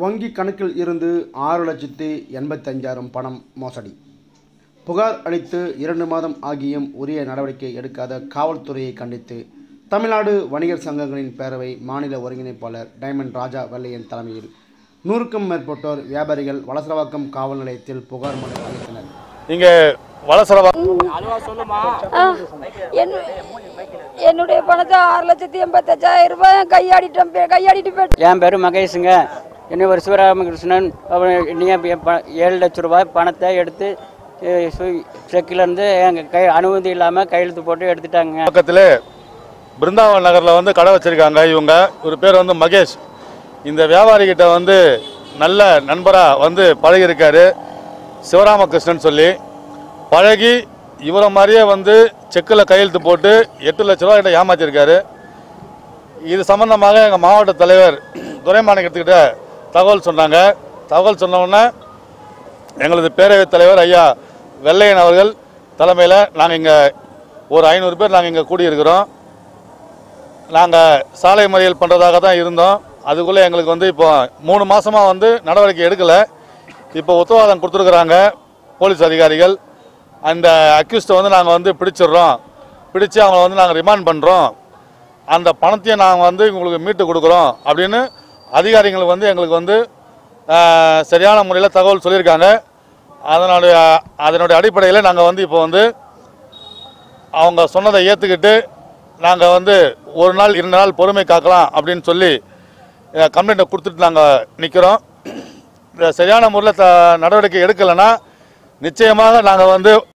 வங்கி கணக்கில் இருந்து ஆறு லட்சத்தி எண்பத்தஞ்சாயிரம் பணம் மோசடி புகார் அளித்து இரண்டு மாதம் ஆகியும் உரிய நடவடிக்கை எடுக்காத காவல்துறையை கண்டித்து தமிழ்நாடு வணிகர் சங்கங்களின் பேரவை மாநில ஒருங்கிணைப்பாளர் டைமண்ட் ராஜா வெள்ளையன் தலைமையில் நூறுக்கும் மேற்பட்டோர் வியாபாரிகள் வலசரவாக்கம் காவல் நிலையத்தில் புகார் மனு அளித்தனர் இங்கே வளசரவா ஆ, என்னு- என்னுடைய பணத்தை ஆறு லட்சத்தி எண்பத்தஞ்சாயிரம் ரூபாய் கையாடிட்டேன் பே- கையாடிட்டு போயிட்டேன் என் பேர் மகேஷுங்க என்ன ஒரு சிவராமகிருஷ்ணன் அவன் நீங்கள் ஏழு லட்ச ரூபாய் பணத்தை எடுத்து செக்கிலேருந்து எங்கள் கை அனுமதி இல்லாமல் கையெழுத்து போட்டு எடுத்துட்டாங்க பக்கத்தில் பிருந்தாவன் நகரில் வந்து கடை வச்சுருக்காங்க இவங்க ஒரு பேர் வந்து மகேஷ் இந்த வியாபாரிகிட்ட வந்து நல்ல நண்பராக வந்து பழகியிருக்காரு சிவராமகிருஷ்ணன் சொல்லி பழகி இவரை மாதிரியே வந்து செக்கில் கையெழுத்து போட்டு எட்டு லட்ச ரூபா கிட்ட ஏமாற்றிருக்காரு இது சம்பந்தமாக எங்கள் மாவட்ட தலைவர் துரைமாணிக்கத்துக்கிட்ட தகவல் சொன்னாங்க தகவல் சொன்ன உடனே எங்களது பேரவைத் தலைவர் ஐயா வெள்ளையன் அவர்கள் தலைமையில் நாங்கள் இங்கே ஒரு ஐநூறு பேர் நாங்கள் இங்கே கூடியிருக்கிறோம் நாங்கள் சாலை மறியல் பண்ணுறதாக தான் இருந்தோம் அதுக்குள்ளே எங்களுக்கு வந்து இப்போ மூணு மாதமாக வந்து நடவடிக்கை எடுக்கலை இப்போ உத்தரவாதம் கொடுத்துருக்குறாங்க போலீஸ் அதிகாரிகள் அந்த அக்யூஸ்ட்டை வந்து நாங்கள் வந்து பிடிச்சிடுறோம் பிடிச்சு அவங்கள வந்து நாங்கள் ரிமாண்ட் பண்ணுறோம் அந்த பணத்தையும் நாங்கள் வந்து உங்களுக்கு மீட்டு கொடுக்குறோம் அப்படின்னு அதிகாரிகள் வந்து எங்களுக்கு வந்து ஆஹ், சரியான முறையில் தகவல் சொல்லியிருக்காங்க அதனுடைய அதனுடைய அடிப்படையில் நாங்கள் வந்து இப்போ வந்து அவங்க சொன்னதை ஏற்றுக்கிட்டு நாங்கள் வந்து ஒரு நாள் இரண்டு நாள் பொறுமை காக்கலாம் அப்படின்னு சொல்லி கம்ப்ளைண்ட்டை கொடுத்துட்டு நாங்கள் நிற்கிறோம் சரியான முறையில் த நடவடிக்கை எடுக்கலைன்னா நிச்சயமாக நாங்கள் வந்து